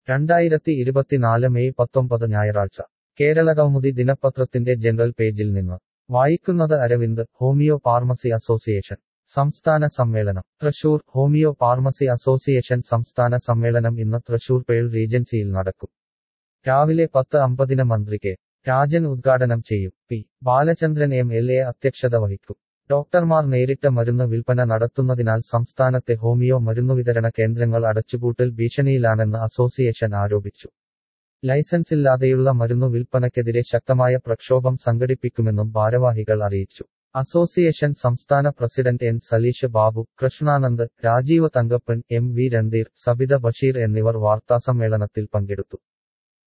രണ്ടായിരത്തി ഇരുപത്തിനാല് മെയ് പത്തൊമ്പത് ഞായറാഴ്ച കേരളകൗമുദി ദിനപത്രത്തിന്റെ ജനറൽ പേജിൽ നിന്ന് വായിക്കുന്നത് അരവിന്ദ് ഹോമിയോ ഫാർമസി അസോസിയേഷൻ സംസ്ഥാന സമ്മേളനം തൃശൂർ ഹോമിയോ ഫാർമസി അസോസിയേഷൻ സംസ്ഥാന സമ്മേളനം ഇന്ന് തൃശൂർ പേൾ റീജൻസിയിൽ നടക്കും രാവിലെ പത്ത് അമ്പതിന് മന്ത്രി കെ രാജൻ ഉദ്ഘാടനം ചെയ്യും P Balachandran M L A അധ്യക്ഷത വഹിക്കും ഡോക്ടർമാർ നേരിട്ട് മരുന്ന് വിൽപ്പന നടത്തുന്നതിനാൽ സംസ്ഥാനത്തെ ഹോമിയോ മരുന്നുവിതരണ കേന്ദ്രങ്ങൾ അടച്ചുപൂട്ടൽ ഭീഷണിയിലാണെന്ന് അസോസിയേഷൻ ആരോപിച്ചു ലൈസൻസില്ലാതെയുള്ള മരുന്നു വിൽപ്പനയ്ക്കെതിരെ ശക്തമായ പ്രക്ഷോഭം സംഘടിപ്പിക്കുമെന്നും ഭാരവാഹികൾ അറിയിച്ചു അസോസിയേഷൻ സംസ്ഥാന president N Saleesh Babu Krishnanand Rajeev Thankappan M V Randheer Sabitha Basheer എന്നിവർ വാർത്താസമ്മേളനത്തിൽ പങ്കെടുത്തു